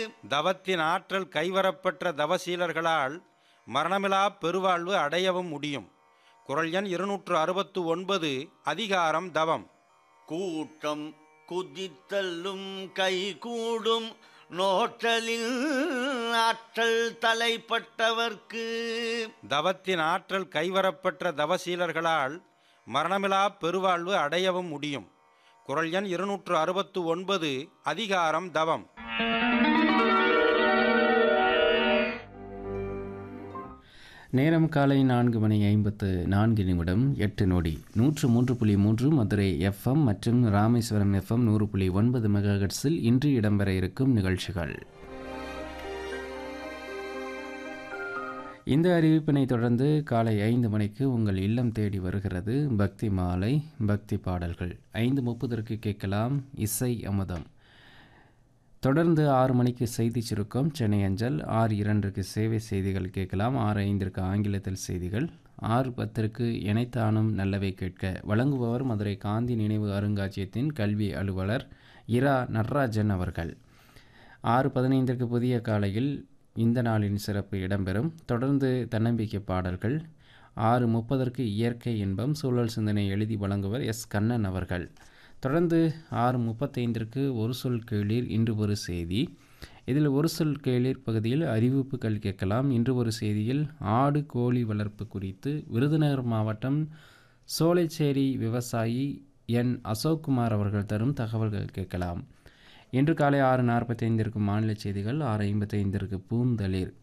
தவத்தின் ஆற்றல் கைவரப்பெற்ற தவசீலர்களால் மரணமிலா பெருவாழ்வு அடையவும் முடியும் குரல் எண் இருநூற்று அறுபத்து ஒன்பது அதிகாரம் தவம் கூட்டம் குதித்தல்லும் கைகூடும் நோற்றலில் ஆற்றல் தலைப்பட்டவர்க்கு தவத்தின் ஆற்றல் கைவரப்பெற்ற தவசீலர்களால் மரணமிலா பெருவாழ்வு அடையவும் முடியும் குரல் எண் இருநூற்று அறுபத்து ஒன்பது அதிகாரம் தவம் நேரம் காலை நான்கு மணி ஐம்பத்து நான்கு நிமிடம் எட்டு நொடி நூற்று மூன்று புள்ளி மூன்று மதுரை எஃப்எம் மற்றும் ராமேஸ்வரம் எஃப்எம் நூறு புள்ளி ஒன்பது மெகாஹெட்ஸில் இன்று இடம்பெற இருக்கும் நிகழ்ச்சிகள் இந்த அறிவிப்பினை தொடர்ந்து காலை ஐந்து மணிக்கு உங்கள் இல்லம் தேடி வருகிறது பக்தி மாலை பக்தி பாடல்கள் ஐந்து முப்பதற்கு கேட்கலாம் இசை அமுதம் தொடர்ந்து ஆறு மணிக்கு செய்தி சுருக்கம் சென்னை அஞ்சல் ஆறு இரண்டுக்கு சேவை செய்திகள் கேட்கலாம் ஆறு ஐந்திற்கு ஆங்கிலத்தில் செய்திகள் ஆறு பத்திற்கு இணைத்தானும் நல்லவை கேட்க வழங்குபவர் மதுரை காந்தி நினைவு அருங்காட்சியகத்தின் கல்வி அலுவலர் இரா நடராஜன் அவர்கள் ஆறு பதினைந்திற்கு புதிய காலையில் இந்த நாளின் சிறப்பு இடம்பெறும் தொடர்ந்து தன்னம்பிக்கை பாடல்கள் ஆறு முப்பதற்கு இயற்கை இன்பம் சூழல் சிந்தனை எழுதி வழங்குவர் எஸ் கண்ணன் அவர்கள் தொடர்ந்து ஆறு முப்பத்தைந்திற்கு ஒரு சொல் கேளீர் இன்று ஒரு செய்தி இதில் ஒரு சொல் கேளீர் பகுதியில் அறிவிப்புகள் கேட்கலாம் இன்று ஒரு செய்தியில் ஆடு கோழி வளர்ப்பு குறித்து விருதுநகர் மாவட்டம் சோலைச்சேரி விவசாயி என் அசோக்குமார் அவர்கள் தரும் தகவல்கள் கேட்கலாம் இன்று காலை ஆறு நாற்பத்தைந்திற்கு மாநில செய்திகள் ஆறு ஐம்பத்தைந்திற்கு பூந்தளிர்